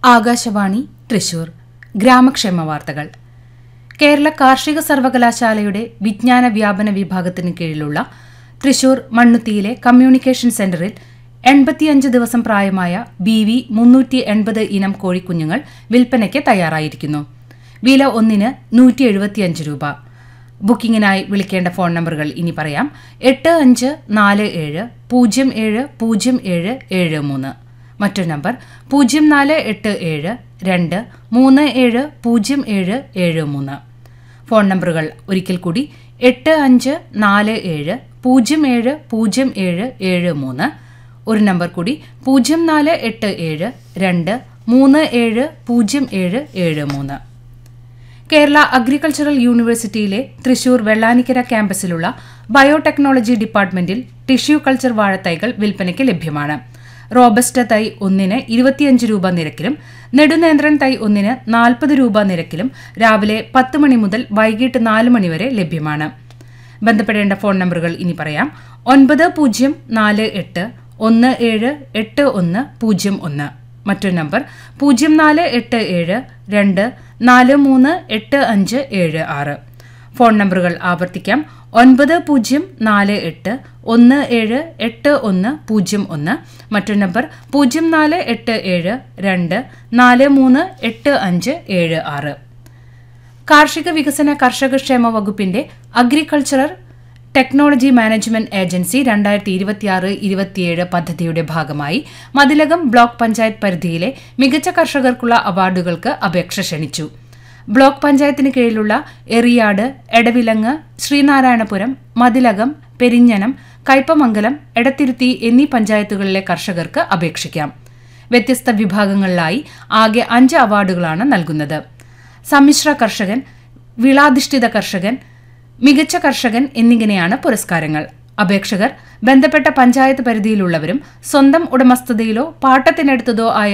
ആകാശവാണി തൃശൂർ ഗ്രാമക്ഷേമ വാർത്തകൾ കേരള കാർഷിക സർവകലാശാലയുടെ വിജ്ഞാന വ്യാപന വിഭാഗത്തിന് കീഴിലുള്ള തൃശൂർ മണ്ണുത്തിയിലെ കമ്മ്യൂണിക്കേഷൻ സെന്ററിൽ എൺപത്തിയഞ്ച് ദിവസം പ്രായമായ ബി വി മുന്നൂറ്റി എൺപത് ഇനം കോഴിക്കുഞ്ഞുങ്ങൾ വിൽപ്പനയ്ക്ക് തയ്യാറായിരിക്കുന്നു വില ഒന്നിന് നൂറ്റി എഴുപത്തിയഞ്ച് രൂപ ബുക്കിംഗിനായി വിളിക്കേണ്ട ഫോൺ നമ്പറുകൾ ഇനി പറയാം എട്ട് അഞ്ച് നാല് ഏഴ് പൂജ്യം ഏഴ് പൂജ്യം ഏഴ് ഏഴ് മൂന്ന് മറ്റൊരു നമ്പർ പൂജ്യം നാല് എട്ട് ഏഴ് രണ്ട് മൂന്ന് ഏഴ് പൂജ്യം ഏഴ് ഏഴ് മൂന്ന് ഫോൺ നമ്പറുകൾ ഒരിക്കൽ കൂടി എട്ട് അഞ്ച് നാല് ഏഴ് പൂജ്യം ഏഴ് പൂജ്യം ഏഴ് ഏഴ് മൂന്ന് ഒരു നമ്പർ കൂടി പൂജ്യം നാല് എട്ട് ഏഴ് രണ്ട് മൂന്ന് ഏഴ് പൂജ്യം ഏഴ് ഏഴ് മൂന്ന് കേരള അഗ്രികൾച്ചറൽ യൂണിവേഴ്സിറ്റിയിലെ തൃശൂർ വെള്ളാനിക്കര ക്യാമ്പസിലുള്ള ബയോടെക്നോളജി ഡിപ്പാർട്ട്മെന്റിൽ ടിഷ്യൂ കൾച്ചർ വാഴത്തൈകൾ വിൽപ്പനയ്ക്ക് ലഭ്യമാണ് റോബസ്റ്റ തൈ ഒന്നിന് ഇരുപത്തിയഞ്ച് രൂപ നിരക്കിലും നെടുനേന്ത്രൻ തൈ ഒന്നിന് നാൽപ്പത് രൂപ നിരക്കിലും രാവിലെ പത്ത് മണി മുതൽ വൈകിട്ട് നാല് മണി വരെ ലഭ്യമാണ് ബന്ധപ്പെടേണ്ട ഫോൺ നമ്പറുകൾ ഇനി പറയാം ഒൻപത് പൂജ്യം നാല് എട്ട് ഒന്ന് ഏഴ് എട്ട് ഒന്ന് പൂജ്യം ഒന്ന് മറ്റൊരു നമ്പർ പൂജ്യം നാല് എട്ട് ഏഴ് രണ്ട് നാല് മൂന്ന് എട്ട് അഞ്ച് ഏഴ് ആറ് ഫോൺ നമ്പറുകൾ ആവർത്തിക്കാം ഒൻപത് പൂജ്യം നാല് എട്ട് ഒന്ന് ഏഴ് എട്ട് ഒന്ന് പൂജ്യം ഒന്ന് മറ്റൊരു നമ്പർ പൂജ്യം നാല് എട്ട് ഏഴ് രണ്ട് നാല് മൂന്ന് എട്ട് അഞ്ച് ഏഴ് ആറ് കാർഷിക വികസന കർഷകക്ഷേമ വകുപ്പിന്റെ അഗ്രികൾച്ചറൽ ടെക്നോളജി മാനേജ്മെന്റ് ഏജൻസി രണ്ടായിരത്തി ഇരുപത്തിയാറ് ഇരുപത്തിയേഴ് പദ്ധതിയുടെ ഭാഗമായി മതിലകം ബ്ലോക്ക് പഞ്ചായത്ത് പരിധിയിലെ മികച്ച കർഷകർക്കുള്ള അവാർഡുകൾക്ക് അപേക്ഷ ക്ഷണിച്ചു ബ്ലോക്ക് പഞ്ചായത്തിന് കീഴിലുള്ള എറിയാട് എടവിലങ്ങ് ശ്രീനാരായണപുരം മതിലകം പെരിഞ്ഞനം കയ്പമംഗലം എടത്തിരുത്തി എന്നീ പഞ്ചായത്തുകളിലെ കർഷകർക്ക് അപേക്ഷിക്കാം വ്യത്യസ്ത വിഭാഗങ്ങളിലായി ആകെ അഞ്ച് അവാർഡുകളാണ് നൽകുന്നത് സമ്മിശ്ര കർഷകൻ വിളാധിഷ്ഠിത കർഷകൻ മികച്ച കർഷകൻ എന്നിങ്ങനെയാണ് പുരസ്കാരങ്ങൾ അപേക്ഷകർ ബന്ധപ്പെട്ട പഞ്ചായത്ത് പരിധിയിലുള്ളവരും സ്വന്തം ഉടമസ്ഥതയിലോ പാട്ടത്തിനെടുത്തതോ ആയ